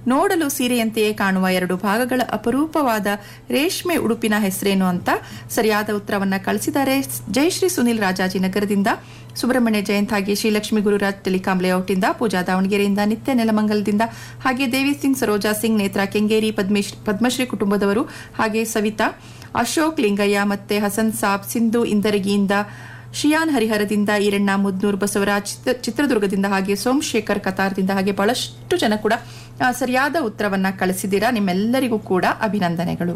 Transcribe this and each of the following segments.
ನೋಡಲು ಸೀರೆಯಂತೆಯೇ ಕಾಣುವ ಎರಡು ಭಾಗಗಳ ಅಪರೂಪವಾದ ರೇಷ್ಮೆ ಉಡುಪಿನ ಹೆಸರೇನು ಅಂತ ಸರಿಯಾದ ಉತ್ತರವನ್ನ ಕಳಿಸಿದ್ದಾರೆ ಜಯಶ್ರೀ ಸುನಿಲ್ ರಾಜಾಜಿನಗರದಿಂದ ಸುಬ್ರಹ್ಮಣ್ಯ ಜಯಂತ್ ಹಾಗೆ ಶ್ರೀಲಕ್ಷ್ಮಿ ಗುರುರಾಜ್ ಟೆಲಿಕಾಂ ಲೇಔಟ್ನಿಂದ ಪೂಜಾ ದಾವಣಗೆರೆಯಿಂದ ನಿತ್ಯ ನೆಲಮಂಗಲದಿಂದ ಹಾಗೆ ದೇವಿ ಸಿಂಗ್ ಸರೋಜಾ ಸಿಂಗ್ ನೇತ್ರಾ ಕೆಂಗೇರಿ ಪದ್ಮೇಶ್ ಪದ್ಮಶ್ರೀ ಕುಟುಂಬದವರು ಹಾಗೆ ಸವಿತಾ ಅಶೋಕ್ ಲಿಂಗಯ್ಯ ಮತ್ತೆ ಹಸನ್ ಸಾಬ್ ಸಿಂಧು ಇಂದರಗಿಯಿಂದ ಶಿಯಾನ್ ಹರಿಹರದಿಂದ ಈರಣ್ಣ ಮುದ್ನೂರ್ ಬಸವರಾಜ್ ಚಿತ್ರ- ಚಿತ್ರದುರ್ಗದಿಂದ ಹಾಗೆ ಸೋಮಶೇಖರ್ ಕತಾರ್ದಿಂದ ಹಾಗೆ ಬಹಳಷ್ಟು ಜನ ಕೂಡ ಆ, ಸರಿಯಾದ ಉತ್ತರವನ್ನ ಕಳಿಸಿದ್ದೀರಾ ನಿಮ್ಮೆಲ್ಲರಿಗೂ ಕೂಡ ಅಭಿನಂದನೆಗಳು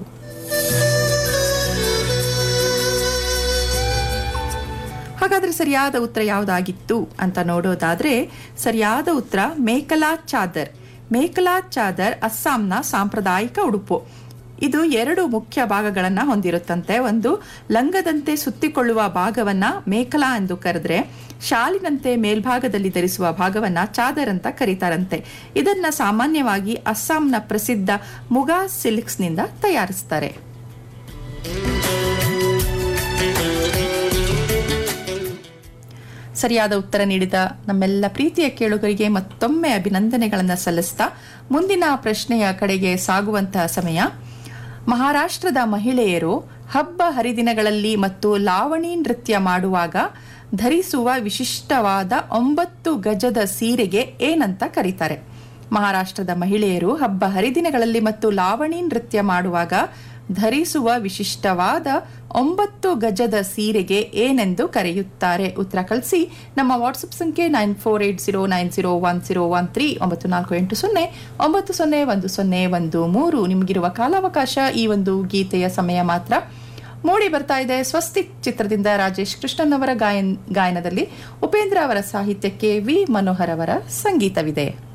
ಹಾಗಾದ್ರೆ ಸರಿಯಾದ ಉತ್ತರ ಯಾವುದಾಗಿತ್ತು ಅಂತ ನೋಡೋದಾದ್ರೆ ಸರಿಯಾದ ಉತ್ತರ ಮೇಕಲಾ ಚಾದರ್ ಮೇಕಲಾ ಚಾದರ್ ಅಸ್ಸಾಂನ ಸಾಂಪ್ರದಾಯಿಕ ಉಡುಪು ಇದು ಎರಡು ಮುಖ್ಯ ಭಾಗಗಳನ್ನ ಹೊಂದಿರುತ್ತಂತೆ ಒಂದು ಲಂಗದಂತೆ ಸುತ್ತಿಕೊಳ್ಳುವ ಭಾಗವನ್ನ ಮೇಕಲಾ ಎಂದು ಕರೆದ್ರೆ ಶಾಲಿನಂತೆ ಮೇಲ್ಭಾಗದಲ್ಲಿ ಧರಿಸುವ ಭಾಗವನ್ನ ಚಾದರ್ ಅಂತ ಕರೀತಾರಂತೆ ಇದನ್ನ ಸಾಮಾನ್ಯವಾಗಿ ಅಸ್ಸಾಂನ ಪ್ರಸಿದ್ಧ ಮುಗಾ ಸಿಲ್ಕ್ಸ್ನಿಂದ ತಯಾರಿಸ್ತಾರೆ ಸರಿಯಾದ ಉತ್ತರ ನೀಡಿದ ನಮ್ಮೆಲ್ಲ ಪ್ರೀತಿಯ ಕೇಳುಗರಿಗೆ ಮತ್ತೊಮ್ಮೆ ಅಭಿನಂದನೆಗಳನ್ನು ಸಲ್ಲಿಸ್ತಾ ಮುಂದಿನ ಪ್ರಶ್ನೆಯ ಕಡೆಗೆ ಸಾಗುವಂತಹ ಸಮಯ ಮಹಾರಾಷ್ಟ್ರದ ಮಹಿಳೆಯರು ಹಬ್ಬ ಹರಿದಿನಗಳಲ್ಲಿ ಮತ್ತು ಲಾವಣಿ ನೃತ್ಯ ಮಾಡುವಾಗ ಧರಿಸುವ ವಿಶಿಷ್ಟವಾದ ಒಂಬತ್ತು ಗಜದ ಸೀರೆಗೆ ಏನಂತ ಕರೀತಾರೆ ಮಹಾರಾಷ್ಟ್ರದ ಮಹಿಳೆಯರು ಹಬ್ಬ ಹರಿದಿನಗಳಲ್ಲಿ ಮತ್ತು ಲಾವಣಿ ನೃತ್ಯ ಮಾಡುವಾಗ ಧರಿಸುವ ವಿಶಿಷ್ಟವಾದ ಒಂಬತ್ತು ಗಜದ ಸೀರೆಗೆ ಏನೆಂದು ಕರೆಯುತ್ತಾರೆ ಉತ್ತರ ಕಳಿಸಿ ನಮ್ಮ ವಾಟ್ಸಪ್ ಸಂಖ್ಯೆ nine four eight zero nine zero one zero one three ಒಂಬತ್ತು ನಾಲ್ಕು ಎಂಟು ಸೊನ್ನೆ ಒಂಬತ್ತು ಸೊನ್ನೆ ಒಂದು ಸೊನ್ನೆ ಒಂದು ಮೂರು ನಿಮಗಿರುವ ಕಾಲಾವಕಾಶ ಈ ಒಂದು ಗೀತೆಯ ಸಮಯ ಮಾತ್ರ ಮೂಡಿ ಬರ್ತಾ ಇದೆ ಸ್ವಸ್ತಿಕ್ ಚಿತ್ರದಿಂದ ರಾಜೇಶ್ ಕೃಷ್ಣನ್ ಅವರ ಗಾಯನ್ ಗಾಯನದಲ್ಲಿ ಉಪೇಂದ್ರ ಅವರ ಸಾಹಿತ್ಯಕ್ಕೆ ವಿ ಮನೋಹರ್ ಅವರ ಸಂಗೀತವಿದೆ